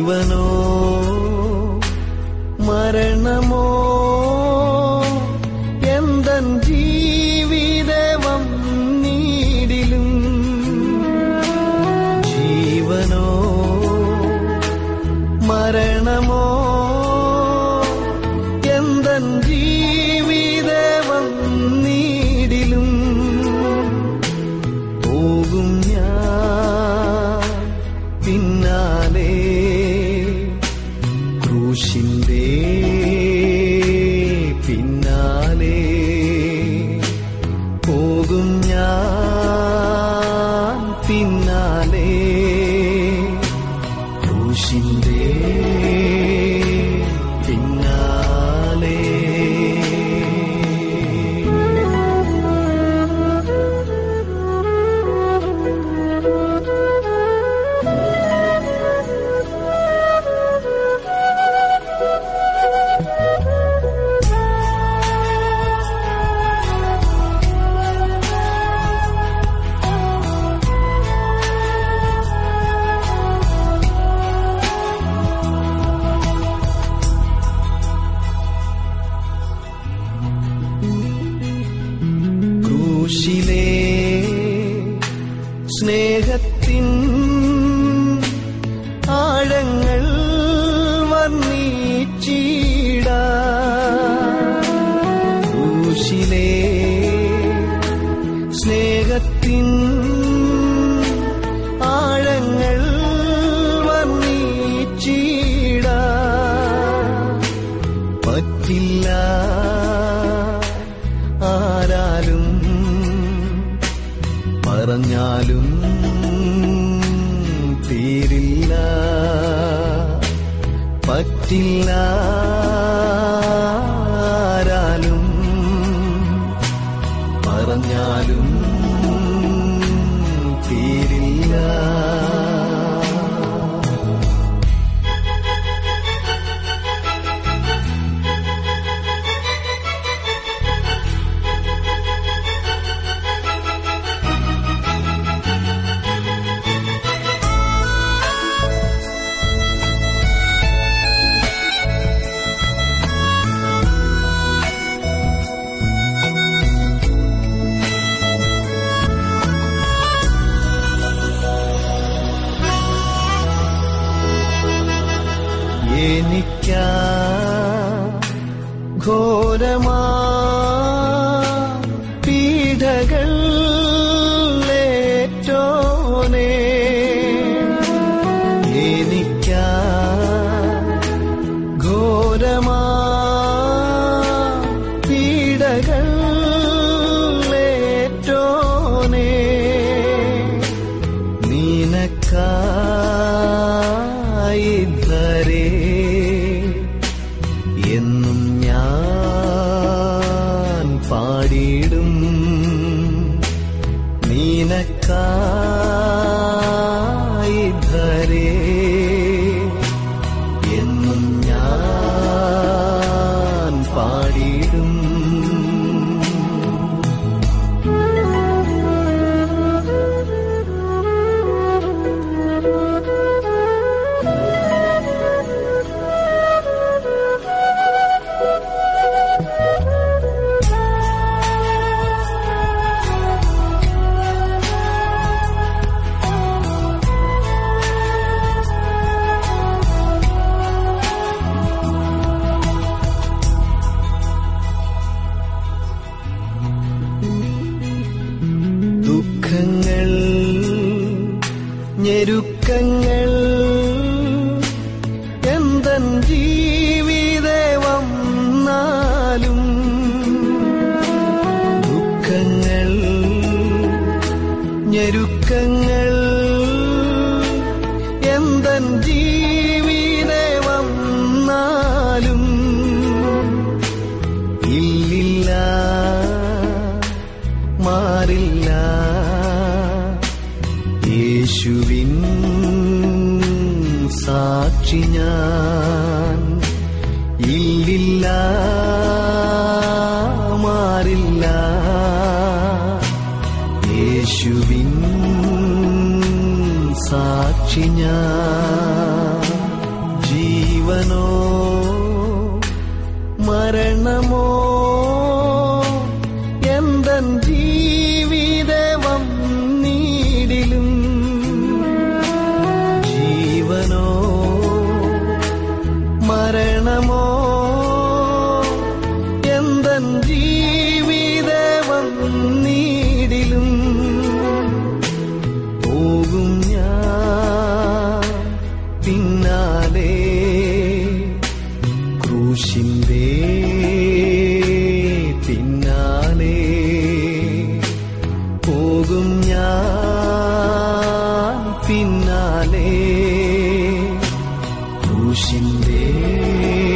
ജീവനോ മരണമോ എന്തൻ ജീവിതവം നീടിലും ജീവനോ മരണമോ എന്തൻ ജീവിതവം നീടിലും പോകും ഞാൻ പിന്നാലെ ക്രൂശിന്റെ പിന്നാലെ പോകും ഞാൻ പിന്നാലെ ക്രൂശിന്റെ പിന്നാലെ ക്രൂശിലെ സ്നേഹത്തിൻ ആഴങ്ങൾ വർണ്ണിച്ചിട ക്രൂശിലെ സ്നേഹത്തിൻ ആഴങ്ങൾ വർണ്ണിച്ചിട പറ്റില്ല ആരാലും പറഞ്ഞാലും തീരില്ല പറ്റില്ല ആരാലും പറഞ്ഞാലും തീരില്ല എനിക്ക ഘോരമാ പീഡകൾ ഏറ്റോനെ എനിക്ക ഘോരമാ പീഡകൾ ഏറ്റോനെ നിനക്കായിദ്ധരേ എന്നും ഞാൻ പാടിയിടും നിനക്കായിദ്ധരേ എന്നും ഞാൻ പാടിയിടും ദുഃഖങ്ങൾ ഞെരുക്കങ്ങൾ എന്തൻ ജീവിതം നാലും ദുഃഖങ്ങൾ ഞെരുക്കങ്ങൾ എന്തൻ ജീവിതം നാലും ഇല്ലില്ല മാറില്ല യേശുവിൻ സാക്ഷി ഞാൻ ഇല്ലില്ല മാറില്ല യേശുവിൻ സാക്ഷി ഞാൻ ജീവനോ മരണമോ എന്തൻ ജീവിതവം നീടിലും ജീവനോ മരണമോ എന്തൻ ജീവിതവം നീടിലും പോകും ഞാൻ പിന്നാലെ ക്രൂശിന്റെ പിന്നാലെ പോകും ഞാൻ പിന്നാലെ ക്രൂശിന്റെ